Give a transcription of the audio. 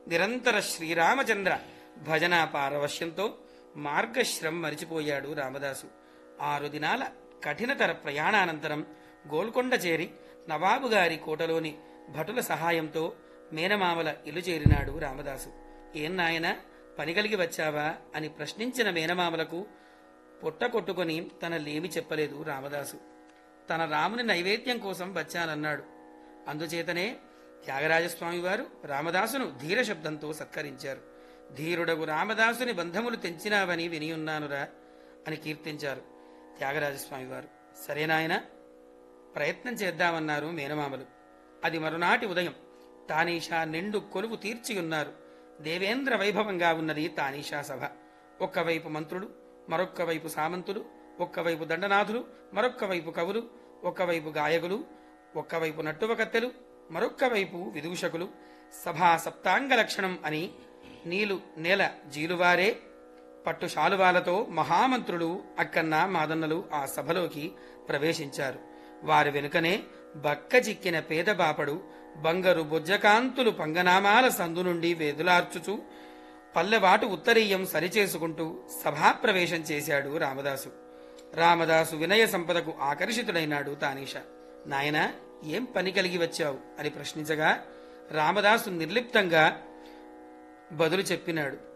నిరంతర శ్రీరామచంద్ర భజన పారవశ్యంతో మార్గశ్రం మరిచిపోయాడు రామదాసు ఆరు దినాల కఠినతర ప్రయాణానంతరం గోల్కొండ చేరి నవాబు గారి కోటలోని భటుల సహాయంతో మేనమామల ఇల్లు చేరినాడు రామదాసు ఏం నాయనా పని కలిగి వచ్చావా అని ప్రశ్నించిన మేనమామలకు పొట్ట కొట్టుకొని తన లేమి చెప్పలేదు రామదాసు తన రాముని నైవేద్యం కోసం వచ్చానన్నాడు అందుచేతనే త్యాగరాజస్వామి వారు రామదాసును ధీర శబ్దంతో సత్కరించారు ధీరుడగు రామదాసుని బంధములు తెంచినావని వినియున్నానురా అని కీర్తించారు త్యాగరాజస్వామి వారు సరేనాయన ప్రయత్నం చేద్దామన్నారు మేనమామలు అది మరునాటి ఉదయం తానీషా నిండు కొలువు తీర్చియున్నారు దేవేంద్ర వైభవంగా ఉన్నది తానీషా సభ ఒక్కవైపు మంత్రులు మరొక్క వైపు సామంతులు ఒక్కవైపు దండనాథులు మరొక్క వైపు కవులు ఒక్కవైపు గాయకులు ఒక్కవైపు నట్టువకత్తెలు మరొక్క వైపు విదూషకులు సభా సప్తాంగ లక్షణం అని నీలు నేల జీలువారే పట్టు శాలువాలతో మహామంత్రులు అక్కన్న మాదన్నలు ఆ సభలోకి ప్రవేశించారు వారి వెనుకనే బక్క చిక్కిన పేద బాపడు బంగరు బొజ్జకాంతులు పంగనామాల సందు నుండి వేదులార్చుచూ పల్లెవాటు ఉత్తరీయం సరిచేసుకుంటూ సభాప్రవేశం చేశాడు రామదాసు రామదాసు వినయ సంపదకు ఆకర్షితుడైనాడు తానీష నాయన ఏం పని కలిగి వచ్చావు అని ప్రశ్నించగా రామదాసు నిర్లిప్తంగా బదులు చెప్పినాడు